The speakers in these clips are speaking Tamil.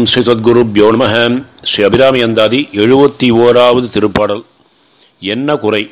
ஓம் ஸ்ரீ சத்குருப்யோ நம ஸ்ரீ அபிராமி அந்தாதி எழுபத்தி ஓராவது திருப்பாடல் என்ன குறை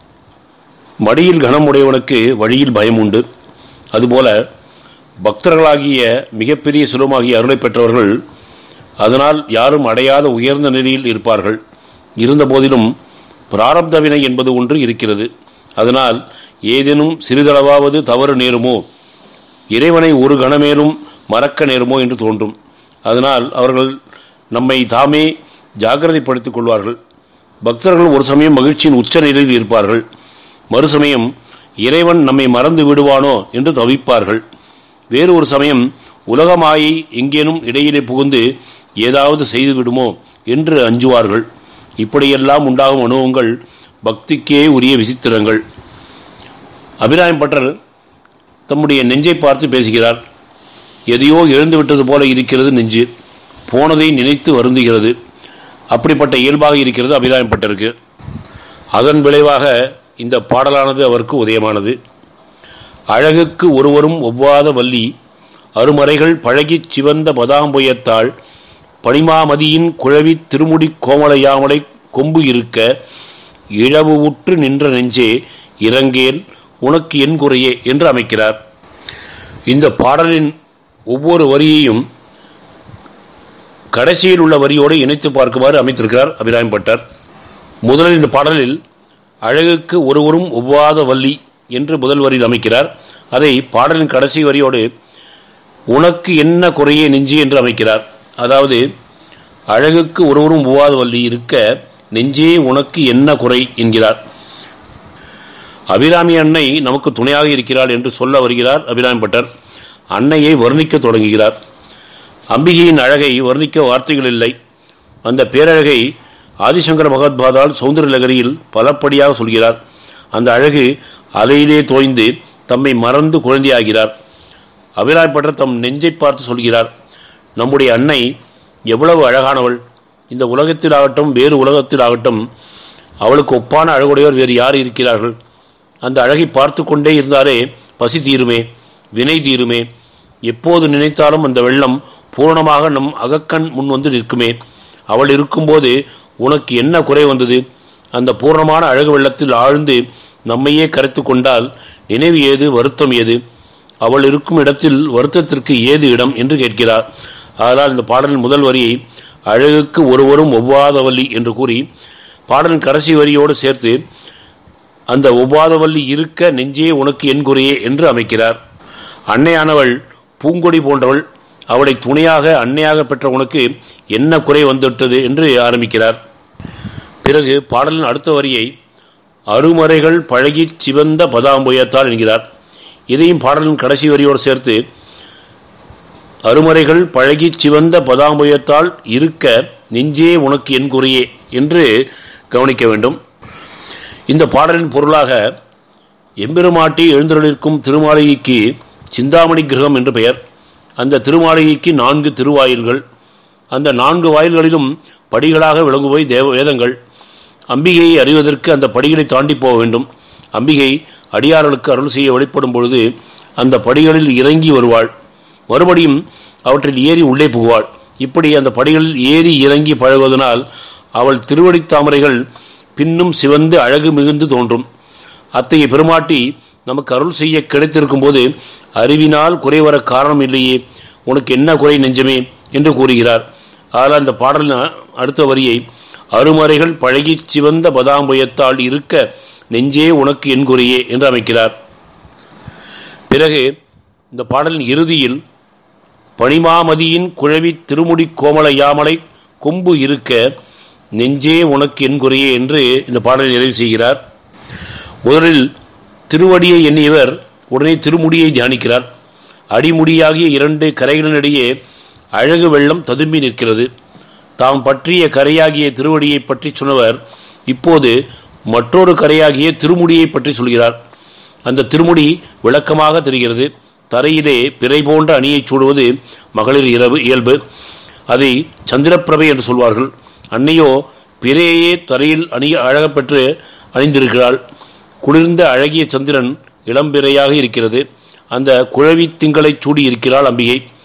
மடியில் கனமுடையவனுக்கு வழியில் பயம் உண்டு அதுபோல பக்தர்களாகிய மிகப்பெரிய சுலமாகிய அருளை பெற்றவர்கள் அதனால் யாரும் அடையாத உயர்ந்த நிலையில் இருப்பார்கள் இருந்தபோதிலும் பிராரப்த வினை என்பது ஒன்று இருக்கிறது அதனால் ஏதேனும் சிறிதளவாவது தவறு நேருமோ இறைவனை ஒரு கணமேலும் மறக்க நேருமோ என்று தோன்றும் அதனால் அவர்கள் நம்மை தாமே ஜாக்கிரதைப்படுத்திக் கொள்வார்கள் பக்தர்கள் ஒரு சமயம் மகிழ்ச்சியின் உச்ச நிலையில் இருப்பார்கள் மறுசமயம் இறைவன் நம்மை மறந்து விடுவானோ என்று தவிப்பார்கள் வேறு ஒரு சமயம் உலகமாயை எங்கேனும் இடையிலே புகுந்து ஏதாவது செய்து விடுமோ என்று அஞ்சுவார்கள் இப்படியெல்லாம் உண்டாகும் அனுபவங்கள் பக்திக்கே உரிய விசித்திரங்கள் அபிராயம் பட்டர் தம்முடைய நெஞ்சை பார்த்து பேசுகிறார் எதையோ இழந்து விட்டது போல இருக்கிறது நெஞ்சு போனதை நினைத்து வருந்துகிறது அப்படிப்பட்ட இயல்பாக இருக்கிறது அபிராயம் பட்டருக்கு அதன் விளைவாக இந்த பாடலானது அவருக்கு உதயமானது அழகுக்கு ஒருவரும் ஒவ்வாத வள்ளி அருமறைகள் பழகிச் சிவந்த பதாம்புயத்தாள் பனிமாமதியின் குழவி திருமுடி கோமலையாமலை கொம்பு இருக்க இழவு உற்று நின்ற நெஞ்சே இறங்கேல் உனக்கு என் குறையே என்று அமைக்கிறார் இந்த பாடலின் ஒவ்வொரு வரியையும் கடைசியில் உள்ள வரியோடு இணைத்து பார்க்குமாறு அமைத்திருக்கிறார் அபிராயம் பட்டர் முதலில் இந்த பாடலில் அழகுக்கு ஒருவரும் ஒவ்வாத வள்ளி என்று முதல் வரியில் அமைக்கிறார் அதை பாடலின் கடைசி வரியோடு உனக்கு என்ன குறையே நெஞ்சு என்று அமைக்கிறார் அதாவது அழகுக்கு ஒருவரும் ஒவ்வாத வள்ளி இருக்க நெஞ்சே உனக்கு என்ன குறை என்கிறார் அபிராமி அன்னை நமக்கு துணையாக இருக்கிறாள் என்று சொல்ல வருகிறார் அபிராமி பட்டர் அன்னையை வர்ணிக்க தொடங்குகிறார் அம்பிகையின் அழகை வர்ணிக்க வார்த்தைகள் இல்லை அந்த பேரழகை ஆதிசங்கர பகவத்பாதால் சௌந்தரலகரியில் பலப்படியாக சொல்கிறார் அந்த அழகு அலையிலே தோய்ந்து தம்மை மறந்து குழந்தையாகிறார் அபிராய்ப்பட்டர் தம் நெஞ்சை பார்த்து சொல்கிறார் நம்முடைய அன்னை எவ்வளவு அழகானவள் இந்த உலகத்திலாகட்டும் வேறு உலகத்திலாகட்டும் அவளுக்கு ஒப்பான அழகுடையவர் வேறு யார் இருக்கிறார்கள் அந்த அழகை பார்த்து கொண்டே இருந்தாலே பசி தீருமே வினை தீருமே எப்போது நினைத்தாலும் அந்த வெள்ளம் பூர்ணமாக நம் அகக்கண் முன் வந்து நிற்குமே அவள் இருக்கும்போது உனக்கு என்ன குறை வந்தது அந்த பூர்ணமான அழகு வெள்ளத்தில் ஆழ்ந்து நம்மையே கரைத்து கொண்டால் நினைவு ஏது வருத்தம் ஏது அவள் இருக்கும் இடத்தில் வருத்தத்திற்கு ஏது இடம் என்று கேட்கிறார் அதனால் இந்த பாடலின் முதல் வரியை அழகுக்கு ஒருவரும் ஒவ்வாதவல்லி என்று கூறி பாடலின் கடைசி வரியோடு சேர்த்து அந்த ஒவ்வாதவல்லி இருக்க நெஞ்சே உனக்கு என் குறையே என்று அமைக்கிறார் அன்னையானவள் பூங்கொடி போன்றவள் அவளை துணையாக அன்னையாக பெற்ற உனக்கு என்ன குறை வந்துவிட்டது என்று ஆரம்பிக்கிறார் பிறகு பாடலின் அடுத்த வரியை அருமறைகள் பழகி சிவந்த பதாம்புயத்தால் என்கிறார் இதையும் பாடலின் கடைசி வரியோடு சேர்த்து அருமறைகள் பழகி சிவந்த பதாம்புயத்தால் இருக்க நெஞ்சே உனக்கு என் குறையே என்று கவனிக்க வேண்டும் இந்த பாடலின் பொருளாக எம்பெருமாட்டி எழுந்தருளிருக்கும் திருமாளிகைக்கு சிந்தாமணி கிரகம் என்று பெயர் அந்த திருமாளிகைக்கு நான்கு திருவாயில்கள் அந்த நான்கு வாயில்களிலும் படிகளாக விளங்குவோய் தேவ வேதங்கள் அம்பிகையை அறிவதற்கு அந்த படிகளை தாண்டி போக வேண்டும் அம்பிகை அடியார்களுக்கு அருள் செய்ய வெளிப்படும் பொழுது அந்த படிகளில் இறங்கி வருவாள் மறுபடியும் அவற்றில் ஏறி உள்ளே புகுவாள் இப்படி அந்த படிகளில் ஏறி இறங்கி பழகுவதனால் அவள் திருவடி தாமரைகள் பின்னும் சிவந்து அழகு மிகுந்து தோன்றும் அத்தகைய பெருமாட்டி நமக்கு அருள் செய்ய கிடைத்திருக்கும் போது அறிவினால் குறைவர காரணம் இல்லையே உனக்கு என்ன குறை நெஞ்சமே என்று கூறுகிறார் ஆனால் அந்த பாடலின் அடுத்த வரியை அருமறைகள் பழகி சிவந்த பதாம்பயத்தால் இருக்க நெஞ்சே உனக்கு என் குறையே என்று அமைக்கிறார் பிறகு இந்த பாடலின் இறுதியில் பனிமாமதியின் குழவி திருமுடி கோமல யாமலை கொம்பு இருக்க நெஞ்சே உனக்கு என் குறையே என்று இந்த பாடலை நிறைவு செய்கிறார் முதலில் திருவடியை எண்ணியவர் உடனே திருமுடியை தியானிக்கிறார் அடிமுடியாகிய இரண்டு கரைகளினிடையே அழகு வெள்ளம் ததும்பி நிற்கிறது தாம் பற்றிய கரையாகிய திருவடியை பற்றி சொன்னவர் இப்போது மற்றொரு கரையாகிய திருமுடியை பற்றி சொல்கிறார் அந்த திருமுடி விளக்கமாக தெரிகிறது தரையிலே பிறை போன்ற அணியை சூடுவது மகளிர் இரவு இயல்பு அதை சந்திரப்பிரபை என்று சொல்வார்கள் அன்னையோ பிறையே தரையில் அணிய அழகப்பெற்று அணிந்திருக்கிறாள் குளிர்ந்த அழகிய சந்திரன் இளம்பிறையாக இருக்கிறது அந்த குழவி திங்களை சூடி இருக்கிறாள் அம்பிகை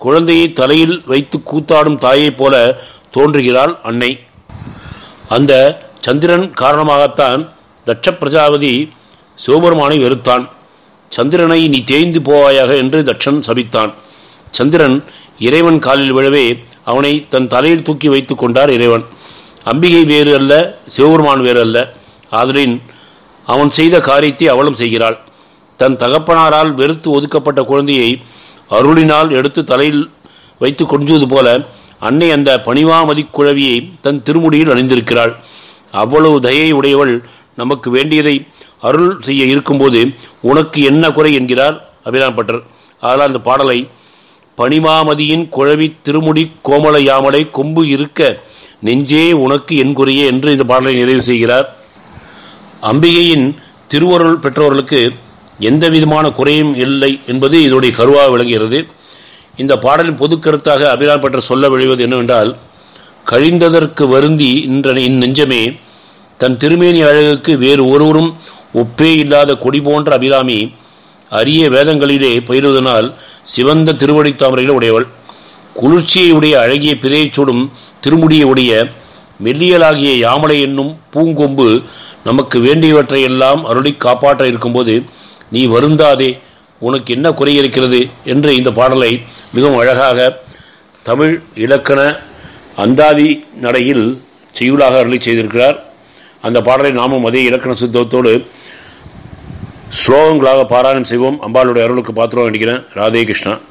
குழந்தையை தலையில் வைத்து கூத்தாடும் தாயைப் போல தோன்றுகிறாள் அன்னை அந்த சந்திரன் காரணமாகத்தான் தட்ச பிரஜாபதி சிவபெருமானை வெறுத்தான் சந்திரனை நீ தேய்ந்து போவாயாக என்று தட்சன் சபித்தான் சந்திரன் இறைவன் காலில் விழவே அவனை தன் தலையில் தூக்கி வைத்துக் கொண்டார் இறைவன் அம்பிகை வேறு அல்ல சிவபெருமான் வேறு அல்ல ஆதலின் அவன் செய்த காரியத்தை அவளும் செய்கிறாள் தன் தகப்பனாரால் வெறுத்து ஒதுக்கப்பட்ட குழந்தையை அருளினால் எடுத்து தலையில் வைத்து கொஞ்சுவது போல அன்னை அந்த பணிவாமதி குழவியை தன் திருமுடியில் அணிந்திருக்கிறாள் அவ்வளவு தயை உடையவள் நமக்கு வேண்டியதை அருள் செய்ய இருக்கும்போது உனக்கு என்ன குறை என்கிறார் அபிராம்பட்டர் அதனால் அந்த பாடலை பணிமாமதியின் குழவி திருமுடி கோமல யாமலை கொம்பு இருக்க நெஞ்சே உனக்கு என் குறையே என்று இந்த பாடலை நிறைவு செய்கிறார் அம்பிகையின் திருவருள் பெற்றவர்களுக்கு எந்த விதமான குறையும் இல்லை என்பது இதனுடைய கருவாக விளங்குகிறது இந்த பாடலின் பொது கருத்தாக அபிராம் பற்ற சொல்ல விழைவது என்னவென்றால் கழிந்ததற்கு வருந்தி இன்ற இந்நெஞ்சமே தன் திருமேனி அழகுக்கு வேறு ஒருவரும் ஒப்பே இல்லாத கொடி போன்ற அபிராமி அரிய வேதங்களிலே பயிறுவதனால் சிவந்த திருவடி தாமரையில் உடையவள் குளிர்ச்சியை உடைய அழகிய பிறையைச் சூடும் திருமுடியை உடைய மெல்லியலாகிய யாமலை என்னும் பூங்கொம்பு நமக்கு வேண்டியவற்றை எல்லாம் அருளி காப்பாற்ற இருக்கும்போது நீ வருந்தாதே உனக்கு என்ன குறை இருக்கிறது என்று இந்த பாடலை மிகவும் அழகாக தமிழ் இலக்கண அந்தாதி நடையில் செய்யுளாக அருளி செய்திருக்கிறார் அந்த பாடலை நாமும் அதே இலக்கண சித்தத்தோடு ஸ்லோகங்களாக பாராயணம் செய்வோம் அம்பாளுடைய அருளுக்கு பாத்திரம் வேண்டிக்கிறேன் ராதே கிருஷ்ணா